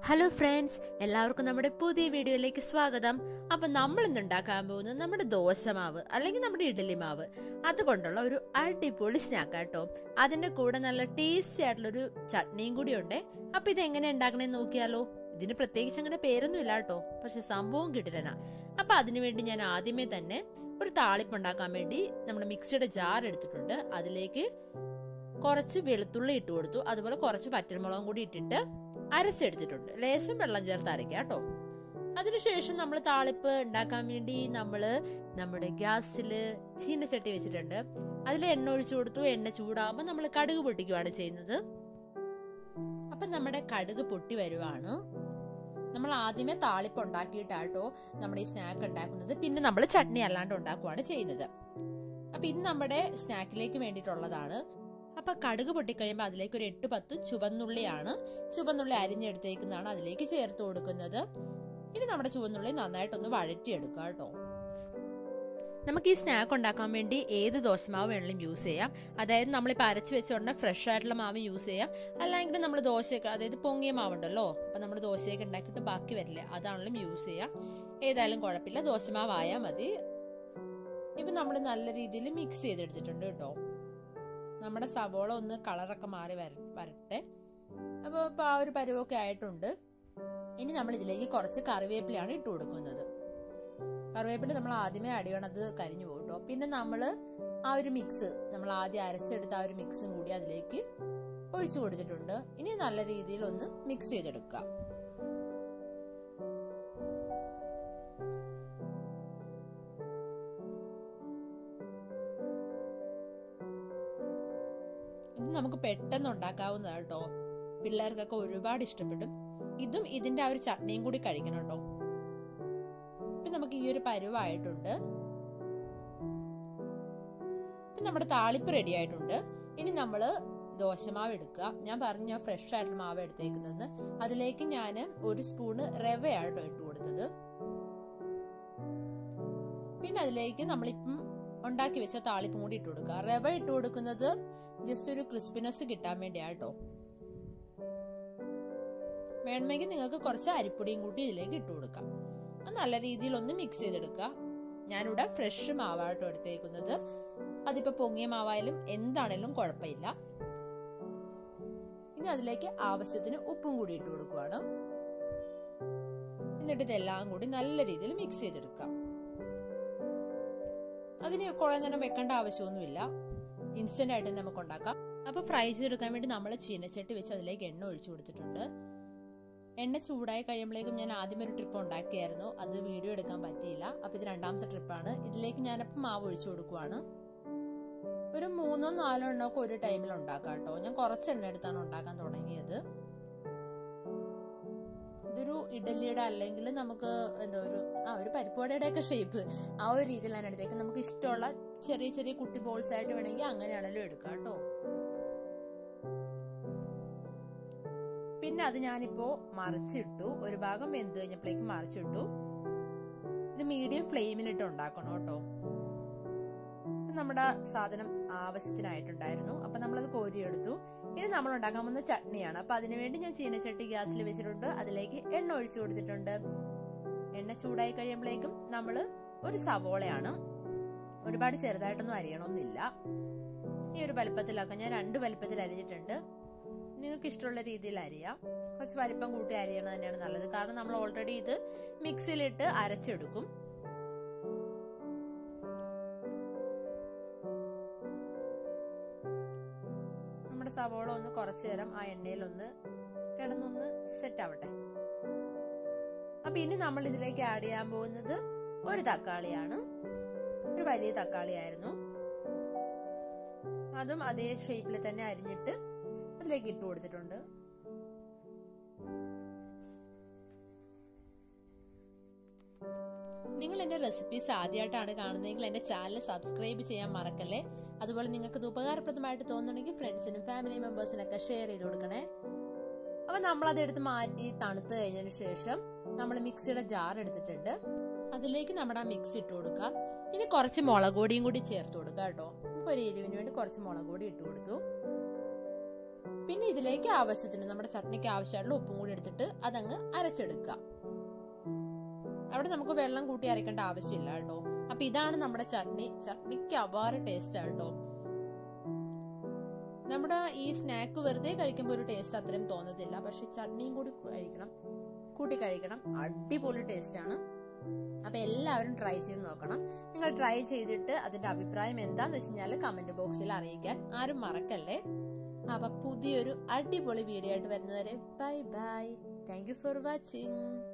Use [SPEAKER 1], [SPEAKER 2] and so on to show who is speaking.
[SPEAKER 1] hello friends എല്ലാവർക്കും നമ്മുടെ പുതിയ വീഡിയോയിലേക്ക് സ്വാഗതം അപ്പൊ നമ്മൾ ഇന്ന് ഉണ്ടാക്കാൻ പോകുന്നത് നമ്മുടെ ദോശമാവ് അല്ലെങ്കിൽ നമ്മുടെ ഇഡലി മാവ് അതുകൊണ്ടുള്ള ഒരു അടിപൊളി സ്നാക്ക് കേട്ടോ അതിന്റെ കൂടെ നല്ല ടേസ്റ്റി ആയിട്ടുള്ള ഒരു ചട്നിയും കൂടി ഉണ്ട് അപ്പൊ ഇത് എങ്ങനെ ഉണ്ടാക്കണേന്ന് നോക്കിയാലോ ഇതിന് പ്രത്യേകിച്ച് അങ്ങനെ പേരൊന്നും ഇല്ല കേട്ടോ പക്ഷെ സംഭവം കിട്ടില്ലനാ അപ്പൊ അതിനുവേണ്ടി ഞാൻ ആദ്യമേ തന്നെ ഒരു താളിപ്പ് ഉണ്ടാക്കാൻ വേണ്ടി നമ്മുടെ മിക്സിയുടെ ജാർ എടുത്തിട്ടുണ്ട് അതിലേക്ക് കുറച്ച് വെളുത്തുള്ളി ഇട്ട് കൊടുത്തു അതുപോലെ കുറച്ച് പച്ചമുളകും കൂടി ഇട്ടിട്ട് അരച്ചെടുത്തിട്ടുണ്ട് ലേശം വെള്ളം ചേർത്ത് അരയ്ക്കുക കേട്ടോ അതിനുശേഷം നമ്മൾ താളിപ്പ് ഉണ്ടാക്കാൻ വേണ്ടി നമ്മൾ നമ്മുടെ ഗ്യാസിൽ ചീനച്ചട്ടി വെച്ചിട്ടുണ്ട് അതിൽ എണ്ണ ഒഴിച്ചു കൊടുത്തു എണ്ണ ചൂടാകുമ്പോൾ നമ്മൾ കടുക് പൊട്ടിക്കുവാണ് ചെയ്യുന്നത് അപ്പം നമ്മുടെ കടുക് പൊട്ടി വരുവാണ് നമ്മൾ ആദ്യമേ താളിപ്പ് ഉണ്ടാക്കിയിട്ടാട്ടോ നമ്മുടെ ഈ സ്നാക്ക് ഉണ്ടാക്കുന്നത് പിന്നെ നമ്മൾ ചട്നി അല്ലാണ്ട് ഉണ്ടാക്കുവാണ് ചെയ്യുന്നത് അപ്പൊ ഇത് നമ്മുടെ സ്നാക്കിലേക്ക് വേണ്ടിയിട്ടുള്ളതാണ് അപ്പൊ കടുക് പൊട്ടിക്കഴിയുമ്പോൾ അതിലേക്ക് ഒരു എട്ട് പത്ത് ചുവന്നുള്ളിയാണ് ചുവന്നുള്ളി അരിഞ്ഞെടുത്തേക്കുന്നതാണ് അതിലേക്ക് ചേർത്ത് കൊടുക്കുന്നത് ഇനി നമ്മുടെ ചുവന്നുള്ളി നന്നായിട്ടൊന്ന് വഴറ്റിയെടുക്കുക കേട്ടോ നമുക്ക് ഈ സ്നാക്ക് ഉണ്ടാക്കാൻ വേണ്ടി ഏത് ദോശമാവ് വേണമെങ്കിലും യൂസ് ചെയ്യാം അതായത് നമ്മളിപ്പോൾ അരച്ച് വെച്ചുകൊണ്ട് ഫ്രഷ് ആയിട്ടുള്ള മാവ് യൂസ് ചെയ്യാം അല്ലെങ്കിൽ നമ്മൾ ദോശയൊക്കെ അതായത് പൊങ്ങിയ മാവുണ്ടല്ലോ അപ്പം നമ്മൾ ദോശയൊക്കെ ഉണ്ടാക്കിയിട്ട് ബാക്കി വരില്ലേ അതാണെങ്കിലും യൂസ് ചെയ്യാം ഏതായാലും കുഴപ്പമില്ല ദോശമാവായാൽ മതി ഇപ്പം നമ്മൾ നല്ല രീതിയിൽ മിക്സ് ചെയ്തെടുത്തിട്ടുണ്ട് കേട്ടോ നമ്മുടെ സവോള ഒന്ന് കളറൊക്കെ മാറി വര വരട്ടെ അപ്പോൾ ഇപ്പോൾ ആ ഒരു പരുവൊക്കെ ആയിട്ടുണ്ട് ഇനി നമ്മൾ ഇതിലേക്ക് കുറച്ച് കറിവേപ്പിലയാണ് ഇട്ട് കൊടുക്കുന്നത് കറിവേപ്പില നമ്മൾ ആദ്യമേ അടിയണത് കരിഞ്ഞു പോകും കേട്ടോ പിന്നെ നമ്മൾ ആ ഒരു മിക്സ് നമ്മൾ ആദ്യം അരച്ചെടുത്ത ആ ഒരു മിക്സും കൂടി അതിലേക്ക് ഒഴിച്ചു കൊടുത്തിട്ടുണ്ട് ഇനി നല്ല രീതിയിൽ ഒന്ന് മിക്സ് ചെയ്തെടുക്കുക ഇത് നമുക്ക് പെട്ടെന്ന് ഉണ്ടാക്കാവുന്നതാണ് കേട്ടോ പിള്ളേർക്കൊക്കെ ഒരുപാട് ഇഷ്ടപ്പെടും ഇതും ഇതിന്റെ ആ ഒരു ചട്നിയും കൂടി കഴിക്കണം കേട്ടോ ഇപ്പൊ നമുക്ക് ഈ ഒരു പരുവായിട്ടുണ്ട് ഇപ്പൊ നമ്മുടെ താളിപ്പ് റെഡി ആയിട്ടുണ്ട് ഇനി നമ്മള് ദോശമാവ് എടുക്കുക ഞാൻ പറഞ്ഞ ഫ്രഷ് ആയിട്ടുള്ള മാവ് എടുത്തേക്കുന്നത് അതിലേക്ക് ഞാൻ ഒരു സ്പൂണ് റവയാട്ടോ ഇട്ട് കൊടുത്തത് പിന്നെ അതിലേക്ക് നമ്മളിപ്പം ഉണ്ടാക്കി വെച്ച താളിപ്പും കൂടി ഇട്ട് കൊടുക്കുക റവ ഇട്ട് കൊടുക്കുന്നത് ജസ്റ്റ് ഒരു ക്രിസ്പിനെസ് കിട്ടാൻ വേണ്ടിയാട്ടോ വേണമെങ്കിൽ നിങ്ങൾക്ക് കുറച്ച് അരിപ്പൊടിയും കൂട്ടി ഇതിലേക്ക് ഇട്ട് കൊടുക്കാം അത് നല്ല രീതിയിൽ ഒന്ന് മിക്സ് ചെയ്തെടുക്കുക ഞാനിവിടെ ഫ്രഷ് മാവാട്ടോ എടുത്തേക്കുന്നത് അതിപ്പോ പൊങ്ങിയ മാവായാലും എന്താണേലും കുഴപ്പമില്ല ഇനി അതിലേക്ക് ആവശ്യത്തിന് ഉപ്പും കൂടി ഇട്ട് കൊടുക്കുവാണ് എന്നിട്ട് ഇതെല്ലാം കൂടി നല്ല രീതിയിൽ മിക്സ് ചെയ്തെടുക്കാം അതിന് കുറെ നേരം വെക്കേണ്ട ആവശ്യമൊന്നുമില്ല ഇൻസ്റ്റന്റ് ആയിട്ട് നമുക്ക് ഉണ്ടാക്കാം അപ്പൊ ഫ്രൈ ചെയ്തെടുക്കാൻ വേണ്ടി നമ്മൾ ചീനച്ചട്ടി വെച്ച് അതിലേക്ക് എണ്ണ ഒഴിച്ചു കൊടുത്തിട്ടുണ്ട് എണ്ണ ചൂടായി കഴിയുമ്പോഴേക്കും ഞാൻ ആദ്യം ഒരു ട്രിപ്പ് ഉണ്ടാക്കിയായിരുന്നു അത് വീഡിയോ എടുക്കാൻ പറ്റിയില്ല അപ്പൊ ഇത് രണ്ടാമത്തെ ട്രിപ്പാണ് ഇതിലേക്ക് ഞാനപ്പം മാവ് ഒഴിച്ചു കൊടുക്കുവാണ് ഒരു മൂന്നോ നാലോ എണ്ണമൊക്കെ ഒരു ടൈമിൽ ഉണ്ടാക്കാം കേട്ടോ ഞാൻ കുറച്ച് എണ്ണ എടുത്താണ് ഉണ്ടാക്കാൻ തുടങ്ങിയത് ഇതൊരു ഇഡലിയുടെ അല്ലെങ്കിൽ നമുക്ക് എന്താ ഒരു ആ ഒരു പരിപ്പുവടയുടെ ഒക്കെ ഷേപ്പ് ആ ഒരു രീതിയിലാണ് എടുത്തേക്ക് നമുക്ക് ഇഷ്ടമുള്ള ചെറിയ ചെറിയ കുട്ടി ബോൾസ് ആയിട്ട് വേണമെങ്കിൽ അങ്ങനെയാണല്ലോ എടുക്കാം കേട്ടോ പിന്നെ അത് ഞാനിപ്പോ മറിച്ചിട്ടു ഒരു ഭാഗം വെന്ത് കഴിഞ്ഞപ്പോഴേക്കും മറിച്ചിട്ടു ഇത് മീഡിയം ഫ്ലെയിമിലിട്ട് ഉണ്ടാക്കണം കേട്ടോ നമ്മുടെ സാധനം ആവശ്യത്തിനായിട്ടുണ്ടായിരുന്നു അപ്പൊ നമ്മളത് കോരിയെടുത്തു ഇനി നമ്മൾ ഉണ്ടാക്കാൻ പോകുന്ന ചട്നിയാണ് അപ്പൊ അതിനുവേണ്ടി ഞാൻ ചീനച്ചട്ടി ഗ്യാസിൽ വെച്ചിട്ടുണ്ട് അതിലേക്ക് എണ്ണ ഒഴിച്ചു കൊടുത്തിട്ടുണ്ട് എണ്ണ ചൂടായി കഴിയുമ്പോഴേക്കും നമ്മൾ ഒരു സവോളയാണ് ഒരുപാട് ചെറുതായിട്ടൊന്നും അരിയണമെന്നില്ല ഈ ഒരു വലുപ്പത്തിലൊക്കെ ഞാൻ രണ്ട് വലുപ്പത്തിൽ അരിഞ്ഞിട്ടുണ്ട് നിങ്ങൾക്ക് ഇഷ്ടമുള്ള രീതിയിൽ അരിയാം കുറച്ച് വലിപ്പം കൂട്ടി അരിയണം തന്നെയാണ് നല്ലത് കാരണം നമ്മൾ ഓൾറെഡി ഇത് മിക്സിയിലിട്ട് അരച്ചെടുക്കും നമ്മുടെ സവോള ഒന്ന് കുറച്ചു നേരം ആ എണ്ണയിൽ ഒന്ന് കിടന്നൊന്ന് സെറ്റ് ആവട്ടെ അപ്പൊ ഇനി നമ്മൾ ഇതിലേക്ക് ആഡ് ചെയ്യാൻ പോകുന്നത് ഒരു തക്കാളിയാണ് ഒരു വലിയ തക്കാളി ആയിരുന്നു അതും അതേ ഷേപ്പിൽ തന്നെ അരിഞ്ഞിട്ട് അതിലേക്ക് ഇട്ട് കൊടുത്തിട്ടുണ്ട് നിങ്ങൾ എന്റെ റെസിപ്പീസ് ആദ്യമായിട്ടാണ് കാണുന്നതെങ്കിൽ എന്റെ ചാനൽ സബ്സ്ക്രൈബ് ചെയ്യാൻ മറക്കല്ലേ അതുപോലെ നിങ്ങൾക്ക് ഇത് ഉപകാരപ്രദമായിട്ട് തോന്നുന്നുണ്ടെങ്കിൽ ഫ്രണ്ട്സിനും ഫാമിലി മെമ്പേഴ്സിനൊക്കെ ഷെയർ ചെയ്ത് കൊടുക്കണേ അപ്പൊ നമ്മൾ അതെടുത്ത് മാറ്റി തണുത്ത് കഴിഞ്ഞതിന് ശേഷം നമ്മൾ മിക്സിയുടെ ജാർ എടുത്തിട്ടുണ്ട് അതിലേക്ക് നമ്മുടെ ആ മിക്സ് ഇട്ട് കൊടുക്കാം ഇനി കുറച്ച് മുളക് പൊടിയും കൂടി ചേർത്ത് കൊടുക്കാം കേട്ടോ നമുക്ക് ഒരു എരിവിന് വേണ്ടി കുറച്ച് മുളക് പൊടി ഇട്ട് കൊടുത്തു പിന്നെ ഇതിലേക്ക് ആവശ്യത്തിന് നമ്മുടെ ചട്നിക്ക് ആവശ്യമായിട്ടുള്ള ഉപ്പും കൂടി എടുത്തിട്ട് അതങ്ങ് അരച്ചെടുക്കുക അവിടെ നമുക്ക് വെള്ളം കൂട്ടി അരക്കേണ്ട ആവശ്യമില്ല കേട്ടോ അപ്പൊ ഇതാണ് നമ്മുടെ ചട്നി ചട്നിക്ക് അപാര ടേസ്റ്റ് ആണ് കേട്ടോ നമ്മുടെ ഈ സ്നാക്ക് വെറുതെ കഴിക്കുമ്പോൾ ഒരു ടേസ്റ്റ് അത്രയും തോന്നത്തില്ല പക്ഷെ ചട്നിയും കൂടി കഴിക്കണം കൂട്ടി കഴിക്കണം അടിപൊളി ടേസ്റ്റ് ആണ് അപ്പൊ എല്ലാവരും ട്രൈ ചെയ്ത് നോക്കണം നിങ്ങൾ ട്രൈ ചെയ്തിട്ട് അതിന്റെ അഭിപ്രായം എന്താന്ന് വെച്ച് കഴിഞ്ഞാൽ കമന്റ് ബോക്സിൽ അറിയിക്കാൻ ആരും മറക്കല്ലേ അപ്പൊ പുതിയൊരു അടിപൊളി വീഡിയോ ആയിട്ട് വരുന്നവരെ bye bye thank you for watching